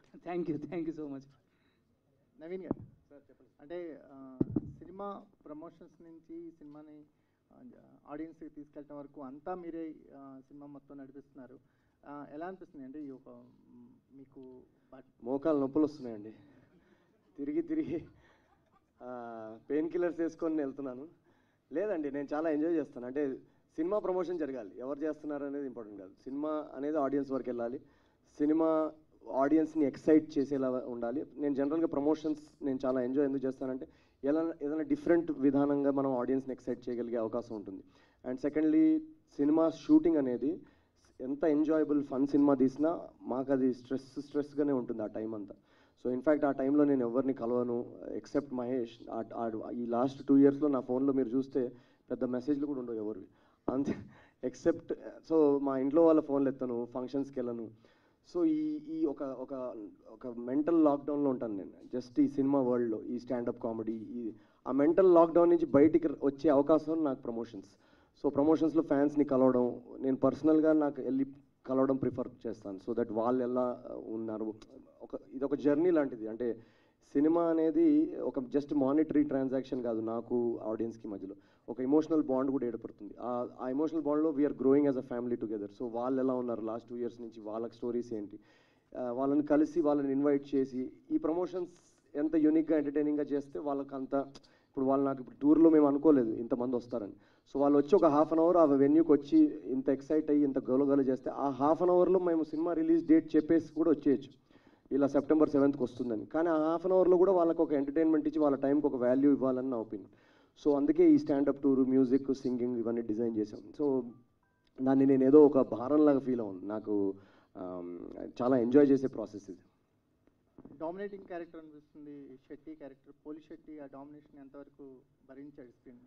thank you thank you so much Naveen garu అంటే ఆ, cinema promotions నుంచి సినిమాని ఆడియన్స్కి తీసుకెళ్ళటం వరకు అంతా మీరే ఆ, సినిమా మొత్తం నడిపిస్తున్నారు ఆ, ఎలా అనిపిస్తుంది అంటే ఈ ఒక మ్, మీకు బట్- మోకాలు నొప్పులు వస్తున్నాయండి తిరిగి తిరిగి పెయిన్ కిల్లర్స్ వేసుకొని వెళ్తున్నాను లేదండి నేను చాలా ఎంజాయ్ చేస్తాను అంటే సినిమా ప్రమోషన్ జరగాలి ఎవరు చేస్తున్నారు అనేది ఇంపార్టెంట్ కాదు సినిమా అనేది ఆడియన్స్ వరకు వెళ్ళాలి సినిమా ఆడియన్స్ని ఎక్సైట్ చేసేలా ఉండాలి నేను జనరల్గా ప్రమోషన్స్ నేను చాలా ఎంజాయ్ ఎందుకు చేస్తానంటే ఎలా ఏదైనా డిఫరెంట్ విధానంగా మనం ఆడియన్స్ని ఎక్సైట్ చేయగలిగే అవకాశం ఉంటుంది అండ్ సెకండ్లీ సినిమా షూటింగ్ అనేది ఎంత ఎంజాయబుల్ ఫన్ సినిమా తీసినా మాకు అది స్ట్రెస్ స్ట్రెస్గానే ఉంటుంది ఆ టైం అంతా సో ఇన్ఫ్యాక్ట్ ఆ టైంలో నేను ఎవరిని కలవను ఎక్సెప్ట్ మహేష్ ఆ- ఆ- ఈ లాస్ట్ టూ ఇయర్స్లో నా ఫోన్లో మీరు చూస్తే పెద్ద మెసేజ్లు కూడా ఉండవు ఎవరివి అంతే ఎక్సెప్ట్ సో మా ఇంట్లో వాళ్ళ ఫోన్లు ఎత్తాను ఫంక్షన్స్కి వెళ్ళను సో ఈ ఈ ఒక ఒక ఒక మెంటల్ లాక్డౌన్లో ఉంటాను నేను జస్ట్ ఈ సినిమా వరల్డ్లో ఈ స్టాండప్ కామెడీ ఈ ఆ మెంటల్ లాక్డౌన్ నుంచి బయటికి వచ్చే అవకాశం నాకు ప్రమోషన్స్ సో ప్రమోషన్స్లో ఫ్యాన్స్ని కలవడం నేను పర్సనల్గా నాకు వెళ్ళి కలవడం ప్రిఫర్ చేస్తాను సో దట్ వాళ్ళు ఎలా ఉన్నారు ఒక ఇది ఒక జర్నీ లాంటిది అంటే సినిమా అనేది ఒక జస్ట్ మానిటరీ ట్రాన్సాక్షన్ కాదు నాకు ఆడియన్స్కి మధ్యలో ఒక ఎమోషనల్ బాండ్ కూడా ఏర్పడుతుంది ఆ- ఆ ఎమోషనల్ బాండ్లో we're growing as a family together so వాళ్ళు ఎలా ఉన్నారు లాస్ట్ టూ ఇయర్స్ నుంచి వాళ్ళకి స్టోరీస్ ఏంటి ఆ, వాళ్ళని కలిసి వాళ్ళని ఇన్వైట్ చేసి ఈ ప్రమోషన్స్ ఎంత యూనిక్గా ఎంటర్టైనింగ్గా చేస్తే వాళ్ళకి అంత ఇప్పుడు వాళ్ళు నాకు ఇప్పుడు టూర్లో మేము అనుకోలేదు ఇంతమంది వస్తారని సో వాళ్ళు వచ్చి ఒక హాఫ్ అన్ అవర్ ఆ వెన్యూకి వచ్చి ఇంత ఎక్సైట్ అయ్యి ఇంత గొలగొల చేస్తే ఆ హాఫ్ అన్ అవర్లో మేము సినిమా రిలీజ్ డేట్ చెప్పేసి కూడా వచ్చేయచ్చు ఇలా సెప్టెంబర్ సెవెంత్కి వస్తుందని కానీ ఆ హాఫ్ అన్ అవర్లో కూడా వాళ్ళకి ఒక ఎంటర్టైన్మెంట్ ఇచ్చి వాళ్ళ టైంకి ఒక వాల్యూ ఇవ్వాలని నా ఒపీనియన్ సో అందుకే ఈ స్టాండప్ టూర్ మ్యూజిక్ సింగింగ్ ఇవన్నీ డిజైన్ చేసాం సో దాన్ని నేను ఏదో ఒక భారంలాగా ఫీల్ అవ్వను నాకు ఆమ్, చాలా ఎంజాయ్ చేసే ప్రాసెస్ ఇది డామినేటింగ్ క్యారెక్టర్ అనిపిస్తుంది శెట్టి క్యారెక్టర్ పోలి శెట్టి ఆ డామినేషన్ ఎంతవరకు భరించాడు స్క్రీన్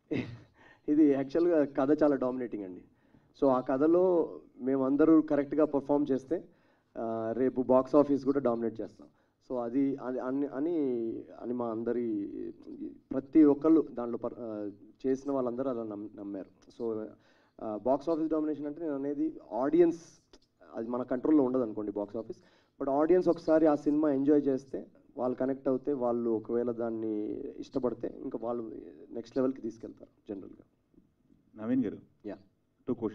ఇది యాక్చువల్గా కథ చాలా డామినేటింగ్ అండి సో ఆ కథలో మేమందరూ కరెక్ట్గా పర్ఫామ్ చేస్తే ఆ, రేపు బాక్స్ ఆఫీస్ కూడా డామినేట్ చేస్తాం సో అది అది అని అని అని మా అందరి ప్రతి ఒక్కళ్ళు దాంట్లో పర్- ఆ, చేసిన వాళ్ళందరూ అలా నమ్ నమ్మారు సో బాక్స్ ఆఫీస్ డామినేషన్ అంటే నేను అనేది ఆడియన్స్ అది మన కంట్రోల్లో ఉండదు అనుకోండి బాక్స్ ఆఫీస్ బట్ ఆడియన్స్ ఒకసారి ఆ సినిమా ఎంజాయ్ చేస్తే వాళ్ళు కనెక్ట్ అవుతే వాళ్ళు ఒకవేళ దాన్ని ఇష్టపడితే ఇంకా వాళ్ళు నెక్స్ట్ లెవెల్కి తీసుకెళ్తారు జనరల్గా నవీన్ గారు యా టూ క్వశ్చన్